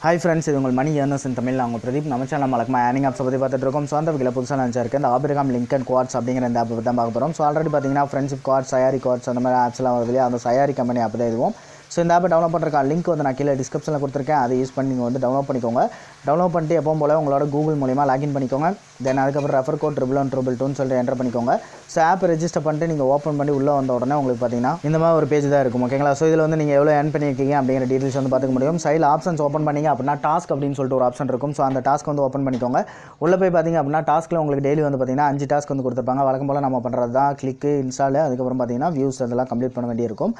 hi friends இது உங்கள் மணி earners இன் தமிழ் அவங்க பிரதீப் நம்ம சேனல் மலக்கமா ஏர்னிங் ஆப்ஸை பற்றி பார்த்துட்டு இருக்கோம் ஸோ அந்த வகையில் புதுசாக நினச்சா இருக்கு இந்த ஆபிரகாம் லிங்கன் குவாட்ஸ் அப்படிங்கிற இந்த ஆப் தான் பார்க்க போகிறோம் ஸோ ஆல்ரெடி பார்த்தீங்கன்னா ஃப்ரெண்ட்ஷிப் குவாட்ஸ் சயாரி குவாட்ஸ் அந்த மாதிரி ஆப்ஸ்லாம் வருது இல்லையா அந்த சயாரி கம்பெனி ஆப் தான் இதுவும் ஸோ இந்த ஆப்பை டவுன்லோட் பண்ணுறக்கா லிங்க் வந்து நான் கீழே டிஸ்கிரிப்ஷனில் கொடுத்துருக்கேன் அதை யூஸ் பண்ணி நீங்கள் வந்து டவுன்லோட் பண்ணிக்கோங்க டவுன்லோட் பண்ணிட்டு எப்பவும் போல் உங்களோட கூகுள் மூலிமா லாகின் பண்ணிக்கோங்க தென் அதுக்கப்புறம் refer code triple one triple டூன்னு சொல்லிட்டு என்டர் பண்ணிக்கோங்க ஸோ ஆப் ரெஜிஸ்டர் பண்ணிட்டு நீங்கள் ஓப்பன் பண்ணி உள்ளே வந்த உடனே உங்களுக்கு பார்த்தீங்கன்னா இந்த மாதிரி ஒரு பேஜ் தான் இருக்கும் ஓகேங்களா ஸோ இதில் வந்து நீங்கள் எவ்வளோ ஏர்ன் பண்ணியிருக்கீங்க அப்படிங்கிற டீட்டெயில்ஸ் வந்து பார்த்துக்க முடியும் சைடில் ஆப்ஷன்ஸ் ஓப்பன் பண்ணீங்க அப்படின்னா டாஸ்க் அப்படின்னு சொல்லிட்டு ஒரு ஆப்ஷன் இருக்கும் ஸோ அந்த டாஸ்க் வந்து ஓப்பன் பண்ணிக்கோங்க உள்ளே போய் பார்த்தீங்க அப்படின்னா டாஸ்க்கில் உங்களுக்கு டெய்லி வந்து பார்த்தீங்கன்னா அஞ்சு டாஸ்க் வந்து கொடுத்துருப்பாங்க வழக்கம் போல் நம்ம பண்ணுறது தான் கிளிக்கு இன்ஸ்டால் அதுக்கப்புறம் பார்த்தீங்கன்னா வியூஸ் அதெல்லாம் கம்ப்ளீட் பண்ண வேண்டியிருக்கும்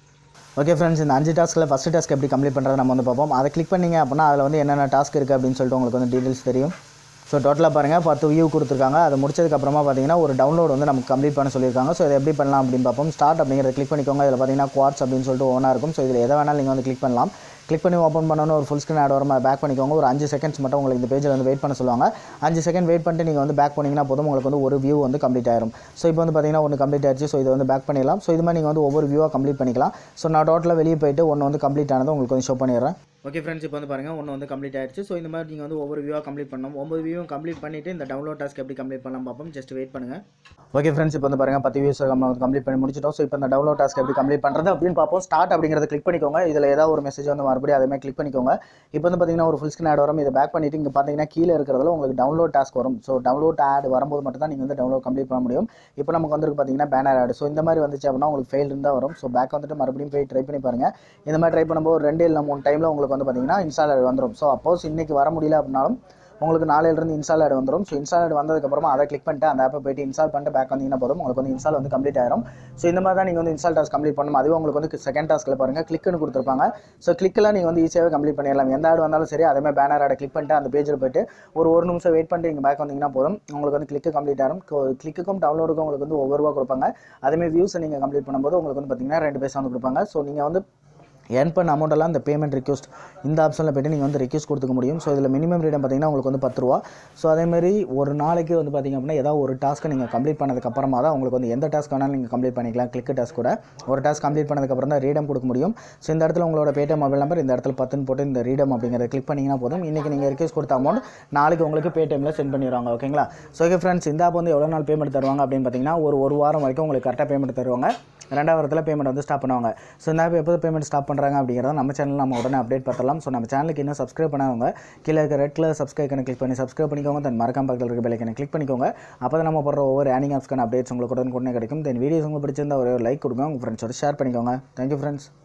ஓகே ஃப்ரெண்ட்ஸ் இந்த அஞ்சு டாஸ்க்கில் ஃபஸ்ட்டு டாஸ்க் எப்படி கம்ப்ளீட் பண்ணுறது நம்ம வந்து பார்ப்போம் அதை கிளிக் பண்ணீங்க அப்படின்னா அதில் வந்து என்னென்ன டாஸ்க் இருக்குது அப்படின்னு சொல்லிட்டு உங்களுக்கு வந்து டீட்டெயில்ஸ் தெரியும் ஸோ டோட்டலாக பாருங்கள் பத்து வியூ கொடுத்துருக்காங்க அதை முடிச்சதுக்கப்புறமா பார்த்தீங்கன்னா ஒரு டவுன்லோட் வந்து நமக்கு கம்ப்ளீட் பண்ண சொல்லியிருக்காங்க ஸோ இதை எப்படி பண்ணலாம் அப்படின்னு பார்ப்போம் ஸ்டார்ட் அப்படிங்கிறத கிளிக் பண்ணிக்கோங்க இதில் பார்த்தீங்கன்னா குவாட்ஸ் அப்படின்னு சொல்லிட்டு ஓனாக இருக்கும் ஸோ இதில் எதை வேணாலும் நீங்கள் வந்து கிளிக் பண்ணலாம் கிளிக் பண்ணி ஓப்பன் பண்ணணும் ஒரு ஃபுல் ஸ்க்ரீன் ஆட் வரும் அதை பேக் பண்ணிக்கோங்க ஒரு அஞ்சு செகண்ட்ஸ் மட்டும் உங்களுக்கு இந்த பேஜில் வந்து வெயிட் பண்ண சொல்லுவாங்க அஞ்சு செகண்ட் வெயிட் பண்ணிட்டு நீங்கள் வந்து பேக் பண்ணிங்கன்னா போதும் உங்களுக்கு வந்து ஒரு வியூ வந்து கம்ப்ளீட் ஆயிரும் ஸோ இப்போ வந்து பார்த்தீங்கன்னா ஒன்று கம்ப்ளீட் ஆயிடுச்சு ஸோ இதை வந்து பேக் பண்ணிடலாம் ஸோ இது மாதிரி நீங்கள் வந்து ஒவ்வொரு வியூவாக கம்ப்ளீட் பண்ணிக்கலாம் ஸோ நான் டோட்டலாக வெளியே போயிட்டு ஒன்று வந்து கம்ப்ளீட் ஆனது உங்களுக்கு வந்து ஷோ பண்ணிடுறேன் ஓகே ஃப்ரெண்ட்ஸ் இப்போ வந்து பாருங்கள் ஒன்று வந்து கம்ப்ளீட் ஆயிடுச்சு ஸோ இந்த மாதிரி நீங்கள் வந்து ஒவ்வொரு வியூவாக கம்ப்ளீட் பண்ணணும் ஒம்பது வியூவும் கம்ப்ளீட் பண்ணிவிட்டு இந்த டவுன்லோட் டாஸ்க் எப்படி கம்ப்ளீட் பண்ணலாம் பார்ப்போம் ஜஸ்ட் வெயிட் பண்ணுங்கள் ஓகே ஃப்ரெண்ட்ஸ் இப்போ வந்து பாருங்கள் பத்து வியூஸ் நம்ம வந்து கம்ப்ளீட் பண்ணி முடிச்சிட்டோம் ஸோ இப்போ இந்த டவுன்லோட் டாஸ்க் எப்படி கம்ப்ளீட் பண்ணுறது அப்படின்னு பார்ப்போம் ஸ்டார்ட் அப்படிங்கிறத கிளிக் பண்ணிக்கோங்க இதில் ஏதாவது ஒரு மெசேஜ் வந்து மறுபடியும் அதே மாதிரி கிளிக் பண்ணிக்கோங்க இப்போ வந்து பார்த்தீங்கன்னா ஒரு ஃபுல் ஸ்க்ரீன் ஆட் வரும் இதை பேக் பண்ணிவிட்டு இங்கே பார்த்தீங்கன்னா கீழே இருக்கிறதுல உங்களுக்கு டவுன்லோட் டாஸ்க் வரும் ஸோ டவுன்லோட் ஆட் வரும்போது மட்டும் தான் நீங்கள் வந்து டவுன்லோட் கம்ப்ளீட் பண்ண முடியும் இப்போ நமக்கு வந்து பார்த்தீங்கன்னா பேனர் ஆட் ஸோ இந்த மாதிரி வந்துச்சு அப்படின்னா உங்களுக்கு ஃபெயில் இருந்தால் வரும் ஸோ பேக் வந்துட்டு மறுபடியும் போய் ட்ரை பண்ணி பாருங்கள் இந்த மாதிரி ட்ரை பண்ணும்போது ஒரு ரெண்டு இல்லை மூணு டைமில் உங்களுக்கு வந்து பார்த்தீங்கன்னா இன்ஸ்டால் வந்துடும் ஸோ அப்போஸ் இன்றைக்கி வர முடியல அப்படின்னாலும் உங்களுக்கு நாளையிலிருந்து இன்ஸ்டால் ஆட் வந்துடும் ஸோ இன்ஸ்டால் ஆட் வந்ததுக்கப்புறமா அதை கிளிக் பண்ணிட்டு அந்த ஆப்பை போயிட்டு இன்ஸ்டால் பண்ணிட்டு பேக் வந்தீங்கன்னா போதும் உங்களுக்கு வந்து இன்ஸ்டால் வந்து கம்ப்ளீட் ஆயிரும் ஸோ இந்த மாதிரி தான் நீங்கள் வந்து இன்ஸ்டால் டாஸ்க் கம்ப்ளீட் பண்ணணும் அதுவும் உங்களுக்கு வந்து செகண்ட் டாஸ்க்கில் பாருங்கள் கிளிக்னு கொடுத்துருப்பாங்க ஸோ கிளிக்கெலாம் நீங்கள் வந்து ஈஸியாகவே கம்ப்ளீட் பண்ணிடலாம் எந்த ஆட் வந்தாலும் சரி அதே மாதிரி பேனர் ஆடை கிளிக் பண்ணிட்டு அந்த பேஜில் போயிட்டு ஒரு ஒரு நிமிஷம் வெயிட் பண்ணிட்டு நீங்கள் பேக் வந்தீங்கன்னா போதும் உங்களுக்கு வந்து கிளிக்கு கம்ப்ளீட் ஆகும் கிளிக்குக்கும் டவுன்லோடுக்கும் உங்களுக்கு வந்து ஒவ்வொரு ரூபா கொடுப்பாங்க அதேமாதிரி வியூஸை நீங்கள் கம்ப்ளீட் பண்ணும்போது உங்களுக்கு வந்து பார்த்தீங்கன்னா ரெண்டு பைசா வந்து கொடுப்பாங்க ஸோ நீங்கள் வந்து ஏர்ன் பண்ண அமௌண்ட்டெல்லாம் இந்த பேமெண்ட் ரிக்வஸ்ட் இந்த ஆப்ஷனில் போய்ட்டு நீங்கள் வந்து ரிக்வஸ்ட் கொடுத்துக்க முடியும் ஸோ இதில் மினிமம் ரேட்டம் பார்த்தீங்கன்னா உங்களுக்கு வந்து பத்து ரூபா ஸோ அதேமாதிரி ஒரு நாளைக்கு வந்து பார்த்திங்க அப்படின்னா ஏதாவது ஒரு டாஸ்க்கை நீங்கள் கம்ப்ளீட் பண்ணதுக்கப்புறமா தான் உங்களுக்கு வந்து எந்த டாஸ்க் வேணாலும் நீங்கள் கம்ப்ளீட் பண்ணிக்கலாம் கிளிக் டாஸ்க் கூட ஒரு டாஸ்க் கம்ப்ளீட் பண்ணதுக்கப்புறம் தான் ரீடம் கொடுக்க முடியும் ஸோ இந்த இடத்துல உங்களோட பேடிஎம் மொபைல் நம்பர் இந்த இடத்துல பத்துன்னு போட்டு இந்த ரீடம் அப்படிங்கிறத கிளிக் பண்ணிங்கன்னா போதும் இன்றைக்கி நீங்கள் ரிக்வஸ்ட் கொடுத்த அமௌண்ட் நாளைக்கு உங்களுக்கு பேடிஎம்மில் சென்ட் பண்ணிடுவாங்க ஓகேங்களா ஸோ ஓகே ஃப்ரெண்ட்ஸ் இந்த ஆப் வந்து எவ்வளோ நாள் பேமெண்ட் தருவாங்க அப்படின்னு பார்த்தீங்கன்னா ஒரு ஒரு வாரம் வரைக்கும் உங்களுக்கு கரெக்டாக பேமெண்ட் தருவாங்க ரெண்டாவது வாரத்தில் பேமெண்ட் வந்து ஸ்டாப் பண்ணுவாங்க ஸோ இந்த ஆப் எப்போ பேமெண்ட் ஸ்டாப் பண்ணுறாங்க அப்படிங்கிறத நம்ம சேனலில் நம்ம உடனே அப்டேட் பார்த்தலாம் ஸோ நம்ம சேனலுக்கு இன்னும் சப்ஸ்கிரைப் பண்ணாதவங்க கீழே இருக்க ரெட் கலர் சப்ஸ்கிரைப் கிளிக் பண்ணி சப்ஸ்கிரைப் பண்ணிக்கோங்க தென் மறக்காம பக்கத்தில் இருக்க பெல்லைக்கனை கிளிக் பண்ணிக்கோங்க அப்போ தான் நம்ம போடுற ஒவ்வொரு ஏர்னிங் ஆப்ஸ்க்கான அப்டேட்ஸ் உங்களுக்கு உடனே உடனே கிடைக்கும் தென் வீடியோஸ் உங்களுக்கு பிடிச்சிருந்தா ஒரே ஒரு லைக் கொடுங்க உங்கள் ஃப்ரெண்ட்ஸோட ஷேர் பண்ணிக்கோங்க தேங்க்யூ ஃப்ரெண்ட்ஸ்